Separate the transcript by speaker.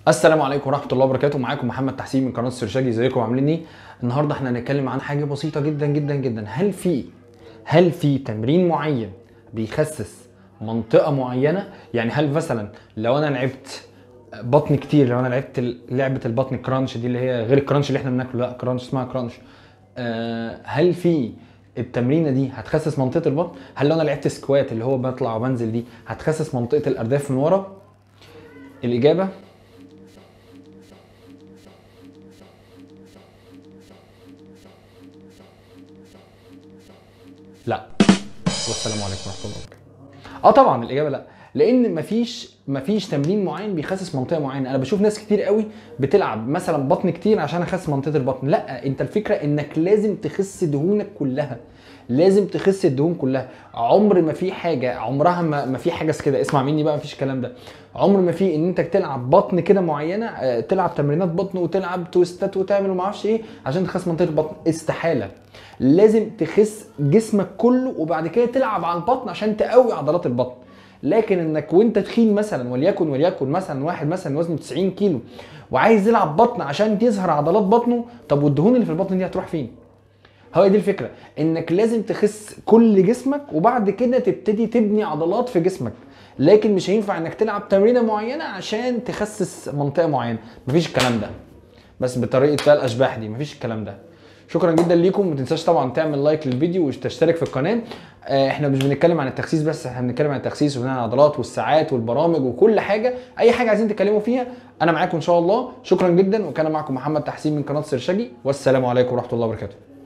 Speaker 1: السلام عليكم ورحمه الله وبركاته معاكم محمد تحسين من قناه السرشاجي ازيكم عاملين ايه النهارده احنا هنتكلم عن حاجه بسيطه جدا جدا جدا هل في هل في تمرين معين بيخسس منطقه معينه يعني هل مثلا لو انا لعبت بطن كتير لو انا لعبت لعبه البطن كرانش دي اللي هي غير الكرانش اللي احنا بناكله لا كرانش اسمها كرانش آه هل في التمرينه دي هتخسس منطقه البطن هل لو انا لعبت سكوات اللي هو بطلع وبنزل دي هتخسس منطقه الارداف من ورا الاجابه لا والسلام عليكم ورحمه الله وبركاته اه طبعا الاجابه لا لان مفيش مفيش تمرين معين بيخسس منطقه معينه انا بشوف ناس كتير قوي بتلعب مثلا بطن كتير عشان اخس منطقه البطن لا انت الفكره انك لازم تخس دهونك كلها لازم تخس الدهون كلها عمر ما في حاجه عمرها ما, ما في حاجه كده اسمع مني بقى مفيش الكلام ده عمر ما في ان انت تلعب بطن كده معينه آه، تلعب تمرينات بطن وتلعب تويستات وتعمل وما اعرفش ايه عشان تخس منطقه البطن استحاله لازم تخس جسمك كله وبعد كده تلعب على البطن عشان تقوي عضلات البطن لكن انك وانت تخين مثلا وليكن وليكن مثلا واحد مثلا وزنه 90 كيلو وعايز يلعب بطن عشان تظهر عضلات بطنه طب والدهون اللي في البطن دي هتروح فين؟ هو دي الفكره انك لازم تخس كل جسمك وبعد كده تبتدي تبني عضلات في جسمك لكن مش هينفع انك تلعب تمرينه معينه عشان تخسس منطقه معينه مفيش الكلام ده بس بطريقه بقى الاشباح دي مفيش الكلام ده شكرا جدا ليكم ما تنساش طبعا تعمل لايك للفيديو وتشترك في القناه آه، احنا مش بنتكلم عن التخسيس بس احنا بنتكلم عن التخسيس وبناء العضلات والساعات والبرامج وكل حاجه اي حاجه عايزين تتكلموا فيها انا معاكم ان شاء الله شكرا جدا وكان معكم محمد تحسين من قناه سرشاجي والسلام عليكم ورحمه الله وبركاته